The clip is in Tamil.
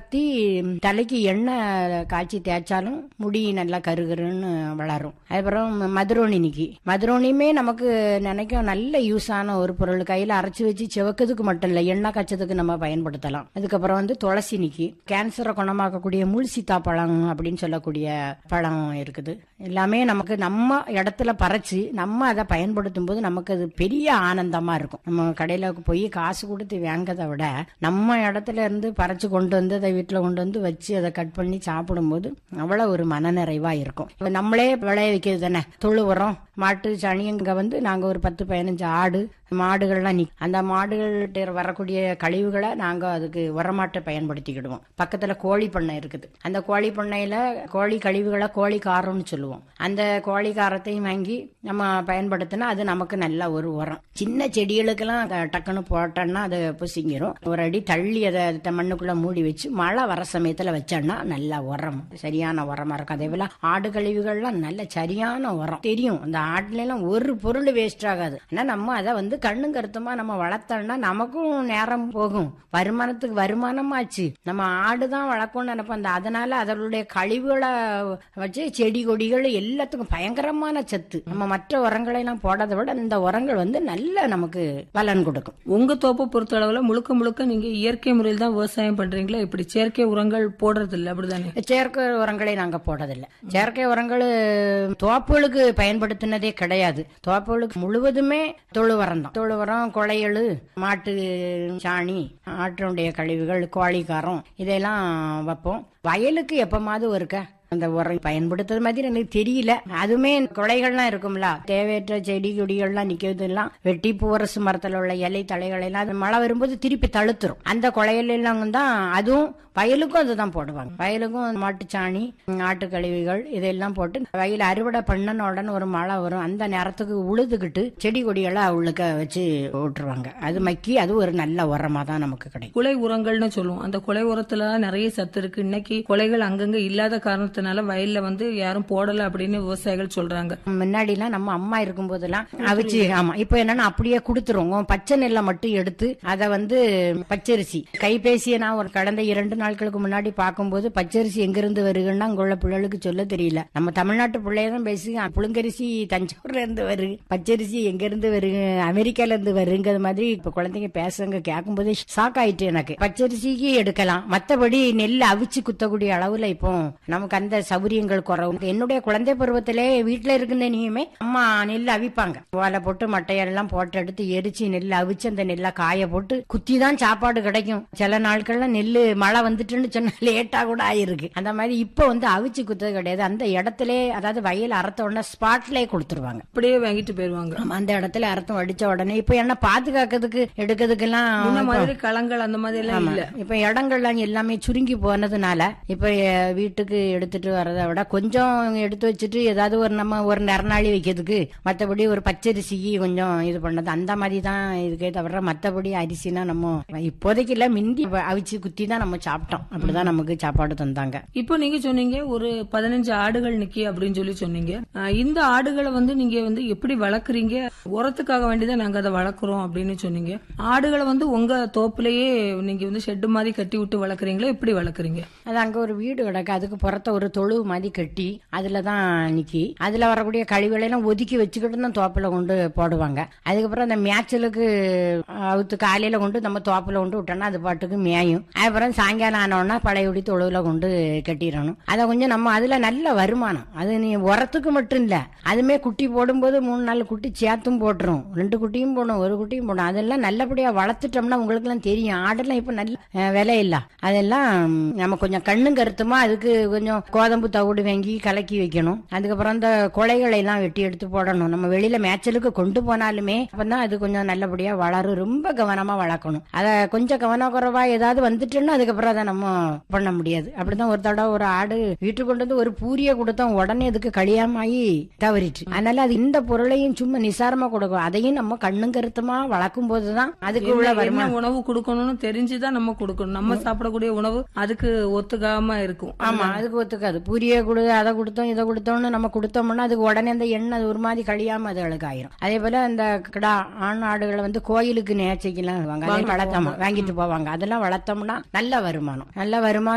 வளர்த்தி தலைக்கு எண்ணெய் காய்ச்சி தேய்ச்சாலும் முடி நல்லா கருகருன்னு வளரும் அதுக்கப்புறம் மதுரோணி நிக்கி மதுரோணியுமே நமக்கு நினைக்கும் நல்ல யூஸ் ஆன ஒரு பொருள் கையில அரைச்சு வச்சு சிவக்கிறதுக்கு மட்டும் இல்ல எண்ணெய் காய்ச்சதுக்கு நம்ம பயன்படுத்தலாம் அதுக்கப்புறம் வந்து துளசி நிக்கி கேன்சரை குணமாக்கக்கூடிய முள் சீத்தாப்பழம் அப்படின்னு சொல்லக்கூடிய பழம் இருக்குது எல்லாமே நமக்கு நம்ம இடத்துல பறிச்சு நம்ம அதை பயன்படுத்தும் போது நமக்கு அது பெரிய ஆனந்தமா இருக்கும் நம்ம கடையில போய் காசு கொடுத்து வாங்கதை விட நம்ம இடத்துல இருந்து பறிச்சு கொண்டு வந்து அதை வீட்டுல கொண்டு வந்து வச்சு அதை கட் பண்ணி சாப்பிடும்போது அவ்வளவு ஒரு மனநிறைவா இருக்கும் இப்ப நம்மளே விளைய வைக்கிறது தானே தொழு உரம் மாட்டு சாணி இங்க வந்து நாங்க ஒரு பத்து பதினஞ்சு ஆடு மாடுகள்லாம் நிக் அந்த மாடுகள்கிட்ட வரக்கூடிய கழிவுகளை நாங்க அதுக்கு உரமாட்டை பயன்படுத்திக்கிடுவோம் பக்கத்துல கோழி பண்ணை இருக்குது அந்த கோழி பண்ணையில கோழி கழிவுகளை கோழி காரம்னு சொல்லுவோம் அந்த கோழி காரத்தையும் வாங்கி நம்ம பயன்படுத்தினா அது நமக்கு நல்ல ஒரு உரம் சின்ன செடிகளுக்கெல்லாம் ட- டக்குன்னு போட்டோம்னா அது புசிங்கிரும் ஒரு அடி தள்ளி அதை த- மண்ணுக்குள்ள மூடி வச்சு மழை வர சமயத்துல வச்சோம்னா நல்ல உரம் சரியான உரமா இருக்கும் அதே போல ஆடு கழிவுகள்லாம் நல்ல சரியான உரம் தெரியும் அந்த ஆட்டுல எல்லாம் ஒரு பொருள் வேஸ்ட் ஆகாது ஆனா நம்ம அதை வந்து கண்ணும் கருத்துமா நம்ம வளர்த்தோம்னா நமக்கும் நேரம் போகும் வருமானத்துக்கு வருமானமாச்சு நம்ம ஆடு தான் வளர்க்கணும்னு நினைப்போம் அந்த அதனால அதனுடைய கழிவுகளை வச்சு செடி கொடிகள் எல்லாத்துக்கும் பயங்கரமான சத்து நம்ம மற்ற உரங்களை எல்லாம் போடாத விட இந்த உரங்கள் வந்து நல்ல நமக்கு பலன் கொடுக்கும் உங்க தோப்பை பொறுத்த அளவுல முழுக்க முழுக்க நீங்க இயற்கை முறையில் தான் விவசாயம் பண்றீங்களா இப்படி செயற்கை உரங்கள் போடுறது இல்ல அப்படிதானே செயற்கை உரங்களை நாங்க போடதில்லை செயற்கை உரங்கள் தோப்புகளுக்கு பயன்படுத்தினதே கிடையாது தோப்புகளுக்கு முழுவதுமே தொழு உரம் தான் தொழு உரம் குளையல் மாட்டு சாணி ஆட்டினுடைய கழிவுகள் கோழிக்காரம் இதெல்லாம் வைப்போம் வயலுக்கு எப்பமாவது ஒருக்க அந்த உரம் பயன்படுத்துறது மாதிரி எனக்கு தெரியல அதுவுமே குலைகள்லாம் இருக்கும்ல தேவையற்ற செடி கொடிகள்லாம் நிக்கிறது எல்லாம் வெட்டி பூவரசு மரத்துல உள்ள இலை தலைகளை எல்லாம் அது மழை வரும்போது திருப்பி தழுத்துரும் அந்த குலையில எல்லாம் தான் அதுவும் வயலுக்கும் அதுதான் போடுவாங்க வயலுக்கும் மாட்டுச்சாணி ஆட்டு கழிவுகள் இதெல்லாம் போட்டு வயல் அறுவடை பண்ணன உடனே ஒரு மழை வரும் அந்த நேரத்துக்கு உழுதுகிட்டு செடி கொடிகளை உள்ளுக்க வச்சு விட்டுருவாங்க அது மக்கி அது ஒரு நல்ல உரமா தான் நமக்கு கிடைக்கும் குலை உரங்கள்னு சொல்லுவோம் அந்த குலை உரத்துல நிறைய சத்து இருக்கு இன்னைக்கு குலைகள் அங்கங்க இல்லாத காரணத்தினால வயல்ல வந்து யாரும் போடல அப்படின்னு விவசாயிகள் சொல்றாங்க முன்னாடி எல்லாம் நம்ம அம்மா இருக்கும் போதெல்லாம் அவிச்சு ஆமா இப்ப என்னன்னா அப்படியே கொடுத்துருவோம் பச்சை நெல்லை மட்டும் எடுத்து அதை வந்து பச்சரிசி கைபேசியை நான் ஒரு கடந்த இரண்டு நாட்களுக்கு முன்னாடி பார்க்கும்போது பச்சரிசி எங்கிருந்து வருகுன்னா அங்க உள்ள பிள்ளைகளுக்கு சொல்ல தெரியல நம்ம தமிழ்நாட்டு பிள்ளைய தான் பேசி புழுங்கரிசி தஞ்சாவூர்ல இருந்து வருது பச்சரிசி எங்க இருந்து வருது அமெரிக்கால இருந்து வருங்கிற மாதிரி இப்ப குழந்தைங்க பேசுங்க கேட்கும் போதே ஷாக் ஆயிட்டு எனக்கு பச்சரிசிக்கு எடுக்கலாம் மத்தபடி நெல் அவிச்சு குத்தக்கூடிய அளவுல இப்போ நமக்கு அந்த சௌகரியங்கள் குறவு என்னுடைய குழந்தை பருவத்திலே வீட்டுல இருந்த நீயுமே அம்மா நெல் அவிப்பாங்க ஓலை போட்டு மட்டையெல்லாம் போட்டு எடுத்து எரிச்சு நெல் அவிச்சு அந்த நெல்லை காய போட்டு குத்தி தான் சாப்பாடு கிடைக்கும் சில நாட்கள்ல நெல்லு மழை வந்துட்டுன்னு சொன்னா லேட்டா கூட ஆயிருக்கு அந்த மாதிரி இப்ப வந்து அவிச்சு குத்தது கிடையாது அந்த இடத்திலே அதாவது வயல் அறுத்த உடனே ஸ்பாட்லயே கொடுத்துருவாங்க அப்படியே வாங்கிட்டு போயிருவாங்க ஆமா, அந்த இடத்துல அறுத்தம் அடிச்ச உடனே இப்ப என்ன பாதுகாக்கிறதுக்கு எடுக்கிறதுக்கெல்லாம் முன்ன இப்ப- மாதிரி களங்கள் அந்த மாதிரி எல்லாம் ஆமா. இல்ல இப்ப இடங்கள்லாம் எல்லாமே சுருங்கி போனதுனால இப்ப அஹ், வீட்டுக்கு எடுத்துட்டு வரதை விட கொஞ்சம் எடுத்து வச்சுட்டு ஏதாவது ஒரு நம்ம ஒரு நிறநாளி வைக்கிறதுக்கு மத்தபடி ஒரு பச்சரிசிக்கு கொஞ்சம் இது பண்ணது அந்த மாதிரி தான் இதுக்கே தவிர மத்தபடி அரிசினா நம்ம இப்போதைக்கு இல்ல மிந்தி அவிச்சு குத்தி தான் நம்ம சாப்பிட்டோம் அப்படிதான் நமக்கு சாப்பாடு தந்தாங்க இப்போ நீங்க சொன்னீங்க ஒரு பதினஞ்சு ஆடுகள் நிக்கி அப்படின்னு சொல்லி சொன்னீங்க அஹ் இந்த ஆடுகளை வந்து நீங்க வந்து எப்படி வளர்க்குறீங்க உரத்துக்காக வேண்டிதான் நாங்க அதை வளர்க்குறோம் அப்படின்னு சொன்னீங்க ஆடுகளை வந்து உங்க தோப்புலயே நீங்க வந்து ஷெட்டு மாதிரி கட்டி விட்டு வளர்க்குறீங்களா எப்படி வளர்க்குறீங்க அது அங்க ஒரு வீடு கிடக்கு அதுக்கு புறத்த ஒரு தொழு மாதிரி கட்டி அதுல தான் நிக்கி அதுல வரக்கூடிய கழிவுகளை எல்லாம் ஒதுக்கி வச்சுக்கிட்டு தான் தோப்புல கொண்டு போடுவாங்க அதுக்கப்புறம் அந்த மேய்ச்சலுக்கு அவுத்து காலையில கொண்டு நம்ம தோப்புல கொண்டு விட்டோம்னா அது பாட்டுக்கு மேயும் அதுக்கப்புறம் சாயங்காலம் ஆனோன்னா பழையபடி தொழுவுல கொண்டு கட்டிடணும் அதை கொஞ்சம் நம்ம அதுல நல்ல வருமானம் அது நீ உரத்துக்கு மட்டும் இல்ல அதுமே குட்டி போடும்போது மூணு நாலு குட்டி சேர்த்தும் போட்டுரும் ரெண்டு குட்டியும் போடும் ஒரு குட்டியும் போடும் அதெல்லாம் நல்லபடியா வளர்த்துட்டோம்னா உங்களுக்கு எல்லாம் தெரியும் ஆடெல்லாம் இப்ப நல்ல அஹ், விலை இல்ல அதெல்லாம் ம், நம்ம கொஞ்சம் கண்ணும் கருத்துமா அதுக்கு கொஞ்சம் கோதம்பு தவிடு வாங்கி கலக்கி வைக்கணும் அதுக்கப்புறம் அந்த கொலைகளை எல்லாம் வெட்டி எடுத்து போடணும் நம்ம வெளியில மேய்ச்சலுக்கு கொண்டு போனாலுமே அப்பதான் அது கொஞ்சம் நல்லபடியா வளரும் ரொம்ப கவனமா வளர்க்கணும் அத கொஞ்சம் கவனக்குறைவா ஏதாவது வந்துட்டுன்னா அதுக்கப்புறம் அதை நம்ம பண்ண முடியாது அப்படிதான் ஒரு தடவை ஒரு ஆடு வீட்டுக்கு கொண்டு வந்து ஒரு பூரிய கொடுத்தோம் உடனே அதுக்கு கழியாமாயி தவறிட்டு அதனால அது இந்த பொருளையும் சும்மா நிசாரமா கொடுக்கும் அதையும் நம்ம கண்ணும் கருத்துமா வளர்க்கும் போதுதான் அதுக்கு உள்ள என்ன- என்ன வருமானம் உணவு கொடுக்கணும்னு தெரிஞ்சுதான் நம்ம கொடுக்கணும் நம்ம சாப்பிடக்கூடிய உணவு அதுக்கு ஒத்துக்காம இருக்கும் ஆமா அதுக்கு ஒத்துக்காது பூரிய கொடு அதை கொடுத்தோம் இதை கொடுத்தோம்னு நம்ம கொடுத்தோம்னா அதுக்கு உடனே அந்த எண்ணெய் அது ஒரு மாதிரி கழியாம அது அழுக்கு ஆயிரும் அதே போல இந்த கிடா ஆண் ஆடுகளை வந்து கோயிலுக்கு நேர்ச்சைக்கெல்லாம் வாங்க அதெல்லாம் வளர்த்தோம் வாங்கிட்டு போவாங்க அதெல்லாம் வளர்த்தோம்னா நல்ல வருமானம் நல்ல வருமானம்